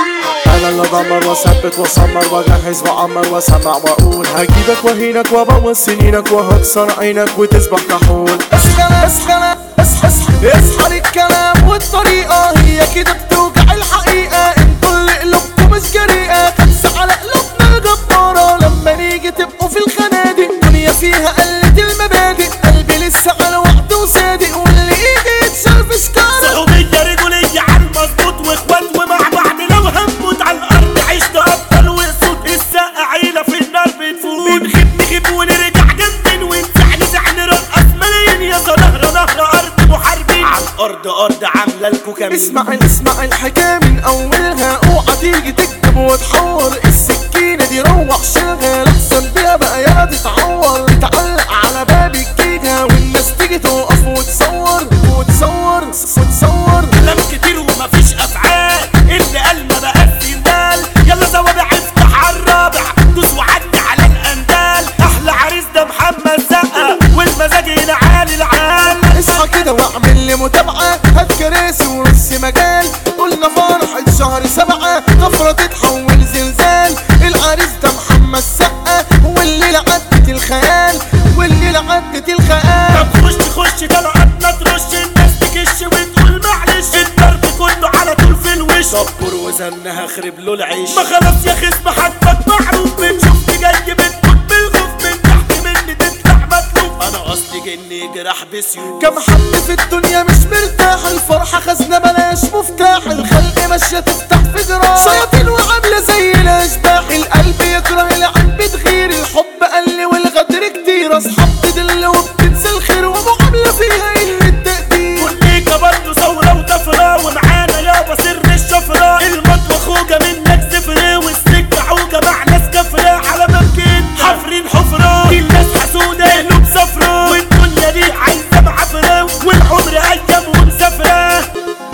انا اللي ضمر واثبت واصمر واجهز واعمر واسمع واقول هجيبك واهينك وابوظ سنينك وهكسر عينك وتصبح كحول اسخن اسخن اصحى اصحى اصحى للكلام والطريقة هي كده بتوجع الحقيقة انتوا اللي قلوبكم مش جريئة خمسة على قلوبنا الجبارة لما نيجي تبقوا في الخنادق دنيا فيها قلة المبادئ قلبي لسه على وعد وصادق واللي ايدي يتشال في سكارة صحوبية رجولية على المظبوط واخوات ومع بعض لو هنموت على الارض عشنا ابطال واسود الساقة عيلة في النار بتفوت بنخيب نخيب ونرجع جنبين ونزعل نزعل نرقص ملايين يا نهر نهر ارض محاربين على الارض ارض عاملة لكم كمين اسمع اسمع الحكاية من اولها اوعى تيجي تكتب وتحور السكينة دي روح شغل احسن بيها بقى يا تتعور تتعلق على باب الجيجا والناس تيجي تقف وتصور وتصور وتصور كلام كتير ومفيش افعال اللي قال ما بقاش سندال يلا زوابع افتح على الرابع دوس وعدي على الاندال احلى عريس ده محمد زقه والمزاج هنا عالي العال اصحى كده واعمل لي متابعة هات كراسي ورص مجال قلنا فرحة شهر سبعة طفرة تتحول زلزال العريس ده محمد سقة والليلة عدت الخيال والليلة عدت الخيال طب خش خش طلعتنا ترش الناس تكش وتقول معلش الضرب كله على طول في الوش صبر وزنها خرب له العيش ما خلاص يا خصم حدك معروف بنشوف جاي بتموت بالخوف من تحت مني تطلع مطلوب انا اصلي جني جراح بسيوف كم حد في الدنيا مش مرتاح الفرحة خزنة بلاش مفتاح الخلق ماشية تفتح في جراح شياطين وعاملة زي الأشباح القلب يكره العين بتغير الحب قل والغدر كتير أصحاب تدل وبتنسى الخير ومعاملة فيها قلة تقدير كليكا برضه ثورة وطفرة ومعانا يابا سر الشفرة المطوى خوجة منك زفرة والسكة عوجة مع ناس كفرة على ممكن حفرين حفرة دي الناس حسودة قلوب صفرة والدنيا دي عايزة معفرة والعمر أيام ومسافرة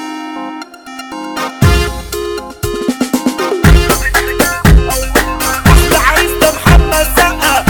أحلى عريس ده محمد زقة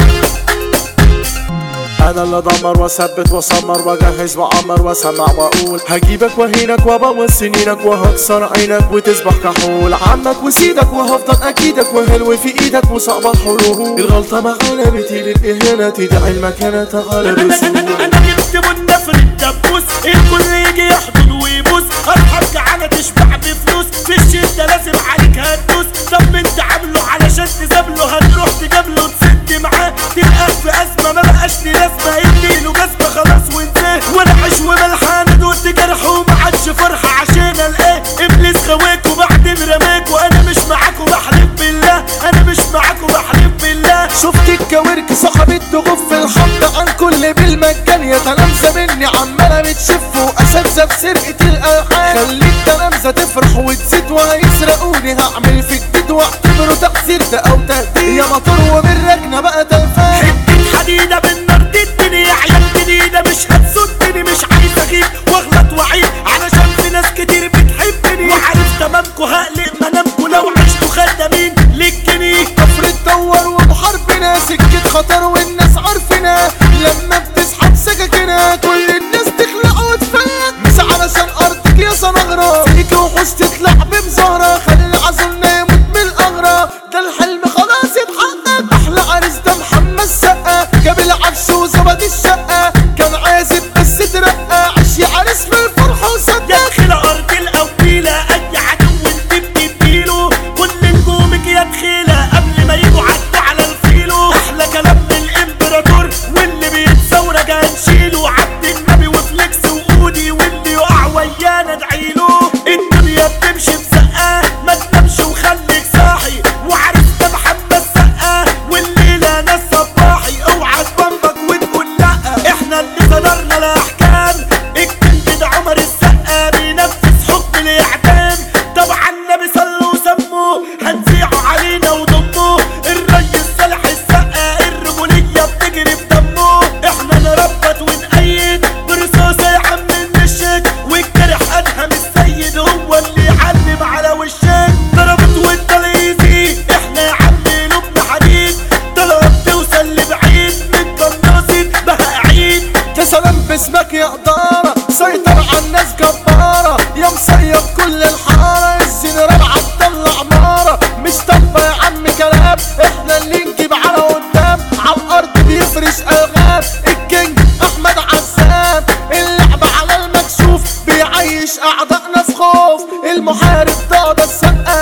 انا اللي ضمر واثبت واصمر واجهز واعمر واسمع واقول هجيبك واهينك وابوظ سنينك وهكسر عينك وتصبح كحول عمك وسيدك وهفضل اكيدك وهلو في ايدك وصعب الحلول الغلطه معانا بتيل الاهانه تدعي المكانه تعالى بسهول انا جبت والنفر الدبوس الكل يجي يحضن ويبوس ارحم جعانه تشبع بفلوس في الشده لازم عليك هتدوس طب انت عامله علشان تزابله هتروح تجابله وتسد معاه تلقاه في ازمه ما بقاش لي لازمه اديله جزمه خلاص وانتهى وانا عيش وملحانه دوت جرح وما عادش فرحه عشان الاقيه ابليس خواك وبعدين رماك وانا مش معاك وبحلف بالله انا مش معاك وبحلف بالله شفت الكوارك صاحبة تغف الحمد عن كل بالمجان يا تلامذة مني عمالة بتشف وأساتذة في سرقة الألحان خليك تلامذة تفرح وتزيد وهيسرقوني هعمل في جديد واعتبره تأثير ده أو تهديد يا مطر وبالركنة بقى تلفان حتة حديدة بالنار تدني يا عيال جديدة مش هتسدني مش عايز اغيب واغلط واعيب علشان في ناس كتير بتحبني وعارف تمامكو هقلق منامكو لو عشتوا خدامين للجنيه كفر تدور وبحربنا سكة خطر والناس عارفنا لما بتسحب سكاكنا كل الناس تخلع وتفلت مش علشان أرضك يا صنغرة فيك وحوش تطلع بمظاهرة خلي العزلنا يموت بالأغرى ده الحلم خلاص اتحقق أحلى عريس ده محمد سقة جاب العفش وظبط الشقة كان عازب بس ترقى عش يا عريس في الفرحة وصدق داخل ارض الاوبيلة اي عدو انت بتديله كل نجومك يا دخيلة قبل ما يجوا عدوا على الفيلو احلى كلام من الامبراطور واللي بيتصور جاي نشيله عبد النبي وفليكس وقودي واللي يقع ويانا ادعيله الدنيا بتمشي بسقاه ما تنامش وخليك صاحي وعارف ده محمد سقاه والليلة ناس صباحي اوعى تبمبك وتقول لا احنا اللي صدرنا الاحكام الكلب ده عمر السقا بينفذ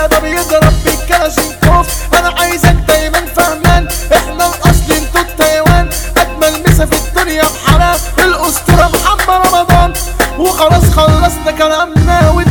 ده بيضرب بالكلاشينكوف انا عايزك دايما فهمان احنا الاصل انتوا التايوان اجمل مسا في الدنيا بحرام الاسطوره محمد رمضان وخلاص خلصنا كلامنا